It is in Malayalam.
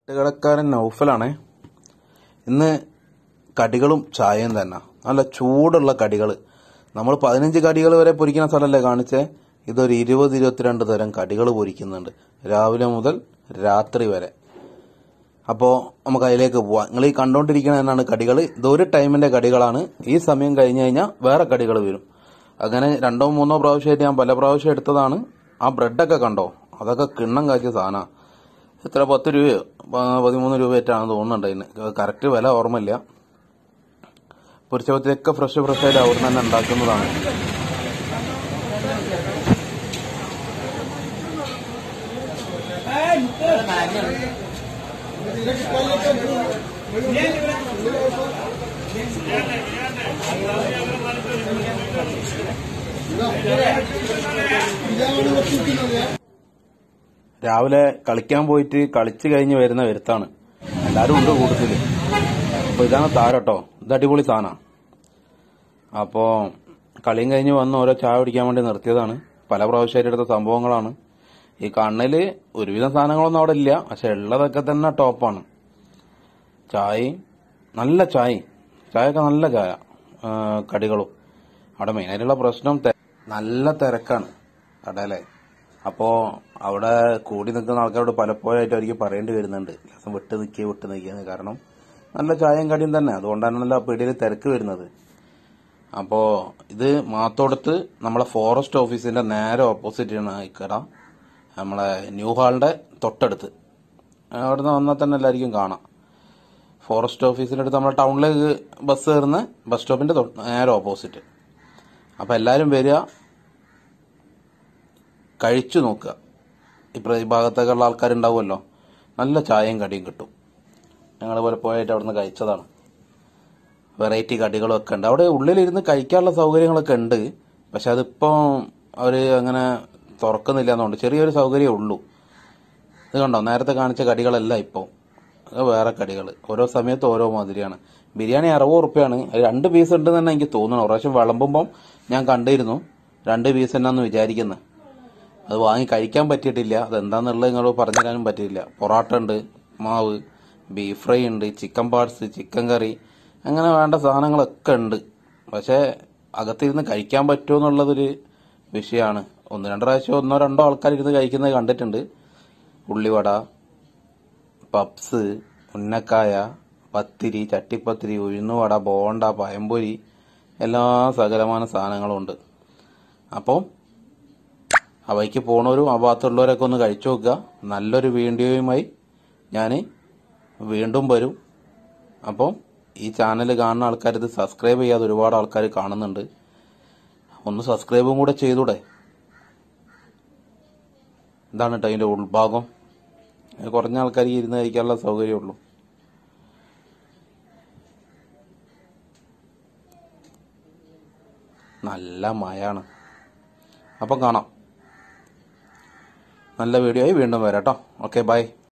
തട്ടുകടക്കാരൻ നൗഫലാണേ ഇന്ന് കടികളും ചായയും തന്നെ നല്ല ചൂടുള്ള കടികൾ നമ്മൾ പതിനഞ്ച് കടികൾ വരെ പൊരിക്കുന്ന സ്ഥലമല്ലേ കാണിച്ചേ ഇതൊരു ഇരുപത് ഇരുപത്തിരണ്ട് തരം കടികൾ പൊരിക്കുന്നുണ്ട് രാവിലെ മുതൽ രാത്രി വരെ അപ്പോൾ നമുക്ക് അതിലേക്ക് പോവാം നിങ്ങൾ ഈ കണ്ടുകൊണ്ടിരിക്കുന്ന തന്നെയാണ് കടികൾ ഇതൊരു ടൈമിന്റെ കടികളാണ് ഈ സമയം കഴിഞ്ഞ് കഴിഞ്ഞാൽ വേറെ കടികൾ വരും അങ്ങനെ രണ്ടോ മൂന്നോ പ്രാവശ്യമായിട്ട് ഞാൻ പല പ്രാവശ്യം എടുത്തതാണ് ആ ബ്രെഡൊക്കെ കണ്ടോ അതൊക്കെ കിണ്ണം കാച്ചിയ സാധനമാണ് എത്ര പത്ത് രൂപയോ പ- പതിമൂന്ന് രൂപയായിട്ടാണെന്ന് തോന്നുന്നുണ്ട് അതിന് കറക്റ്റ് വില ഓർമ്മയില്ല പൊരിച്ചപ്പത്തിലൊക്കെ ഫ്രഷ് ഫ്രഷ് ആയിട്ട് അവിടെ തന്നെ ഉണ്ടാക്കുന്നതാണ് രാവിലെ കളിക്കാൻ പോയിട്ട് കളിച്ചു കഴിഞ്ഞ് വരുന്ന വരുത്താണ് എല്ലാരും ഉണ്ട് കൂടുതൽ അപ്പൊ ഇതാണ് താരട്ടോ ഇത് അടിപൊളി സാധന അപ്പോ കളിയും കഴിഞ്ഞ് വന്ന് ഓരോ ചായ കുടിക്കാൻ വേണ്ടി നിർത്തിയതാണ് പല പ്രാവശ്യമായിട്ട് എടുത്ത സംഭവങ്ങളാണ് ഈ കണ്ണില് ഒരുവിധം സാധനങ്ങളൊന്നും അവിടെ ഇല്ല പക്ഷെ ഉള്ളതൊക്കെ തന്നെ ടോപ്പാണ് ചായയും നല്ല ചായ ചായയൊക്കെ നല്ല ചായ ആ, കടികളും അവിടെ മെയിനായിട്ടുള്ള പ്രശ്നം തെ- നല്ല തിരക്കാണ് കടയിലെ അപ്പോ അവിടെ കൂടി നിൽക്കുന്ന ആൾക്കാരോട് പലപ്പോഴായിട്ട് അവർക്ക് പറയേണ്ടി വരുന്നുണ്ട് ലേശം വിട്ട് നിൽക്കുക വിട്ട് നിൽക്കുക കാരണം നല്ല ചായയും കടിയും തന്നെ അതുകൊണ്ടാണല്ലോ ആ പീടിയിൽ തിരക്ക് വരുന്നത് അപ്പോ ഇത് മാത്തോടത്ത് നമ്മളെ ഫോറസ്റ്റ് ഓഫീസിന്റെ നേരെ ഓപ്പോസിറ്റാണ് ഈ കട നമ്മളെ ന്യൂ ഹാളിന്റെ തൊട്ടടുത്ത് അവിടുന്ന് വന്നാൽ തന്നെ എല്ലാവർക്കും കാണാം ഫോറസ്റ്റ് ഓഫീസിന്റെ അടുത്ത് നമ്മളെ ടൗണിലേക്ക് ബസ് കയറുന്ന ബസ് സ്റ്റോപ്പിന്റെ തൊട്ട് നേരെ ഓപ്പോസിറ്റ് അപ്പൊ എല്ലാരും വരിക കഴിച്ചു നോക്കുക ഇപ്പൊ ഈ ഭാഗത്തേക്കുള്ള ആൾക്കാരുണ്ടാവുമല്ലോ നല്ല ചായയും കടിയും കിട്ടും ഞങ്ങൾ പലപ്പോഴായിട്ട് അവിടുന്ന് കഴിച്ചതാണ് വെറൈറ്റി കടികളും ഒക്കെ ഉണ്ട് അവിടെ ഉള്ളിലിരുന്ന് കഴിക്കാനുള്ള സൗകര്യങ്ങളൊക്കെ ഉണ്ട് പക്ഷെ അതിപ്പോ അവര് അങ്ങനെ തുറക്കുന്നില്ല എന്നുണ്ട് ചെറിയൊരു സൗകര്യമേ ഉള്ളൂ ഇത് കണ്ടോ നേരത്തെ കാണിച്ച കടികളല്ല ഇപ്പോൾ അത് വേറെ കടികൾ ഓരോ സമയത്ത് ഓരോ മാതിരിയാണ് ബിരിയാണി അറുപത് റുപ്യാണ് അത് രണ്ട് പീസ് ഉണ്ടെന്ന് തന്നെ എനിക്ക് തോന്നുന്നു ഒരു പ്രാവശ്യം വിളമ്പുമ്പം ഞാൻ കണ്ടിരുന്നു രണ്ട് പീസ് എന്നാന്ന് വിചാരിക്കുന്നത് അത് വാങ്ങി കഴിക്കാൻ പറ്റിയിട്ടില്ല അതെന്താന്നുള്ളത് നിങ്ങൾ പറഞ്ഞു തരാനും പറ്റിയില്ല പൊറോട്ട ഉണ്ട് മാവ് ബീഫ് ഫ്രൈ ഉണ്ട് ചിക്കൻ പാർട്സ് ചിക്കൻ കറി അങ്ങനെ വേണ്ട സാധനങ്ങളൊക്കെ ഉണ്ട് പക്ഷേ അകത്തിരുന്ന് കഴിക്കാൻ പറ്റുമോ എന്നുള്ളതൊരു വിഷയമാണ് ഒന്ന് രണ്ട് പ്രാവശ്യം ഒന്നോ രണ്ടോ ആൾക്കാർ ഇരുന്ന് കഴിക്കുന്നത് കണ്ടിട്ടുണ്ട് ഉള്ളിവട പപ്സ് ഉന്നക്കായ പത്തിരി ചട്ടിപ്പത്തിരി ഉഴുന്നുവട ബോണ്ട പയമ്പൊരി എല്ലാ സകലമാന സാധനങ്ങളും ഉണ്ട് അപ്പം അവയ്ക്ക് പോണവരും ആ ഭാഗത്തുള്ളവരൊക്കെ ഒന്ന് കഴിച്ചു നോക്കുക നല്ലൊരു വീഡിയോയുമായി ഞാൻ വീണ്ടും വരും അപ്പം ഈ ചാനൽ കാണുന്ന ആൾക്കാർ ഇത് സബ്സ്ക്രൈബ് ചെയ്യാതെ ഒരുപാട് ആൾക്കാർ കാണുന്നുണ്ട് ഒന്ന് സബ്സ്ക്രൈബും കൂടെ ചെയ്തൂടെ ഇതാണ് കേട്ടോ അതിന്റെ ഉൾഭാഗം കുറഞ്ഞ ആൾക്കാർ ഇരുന്ന് കഴിക്കാനുള്ള സൗകര്യമുള്ളൂ നല്ല മഴയാണ് അപ്പം കാണാം നല്ല വീഡിയോ ആയി വീണ്ടും വരാം കേട്ടോ ഓക്കെ ബൈ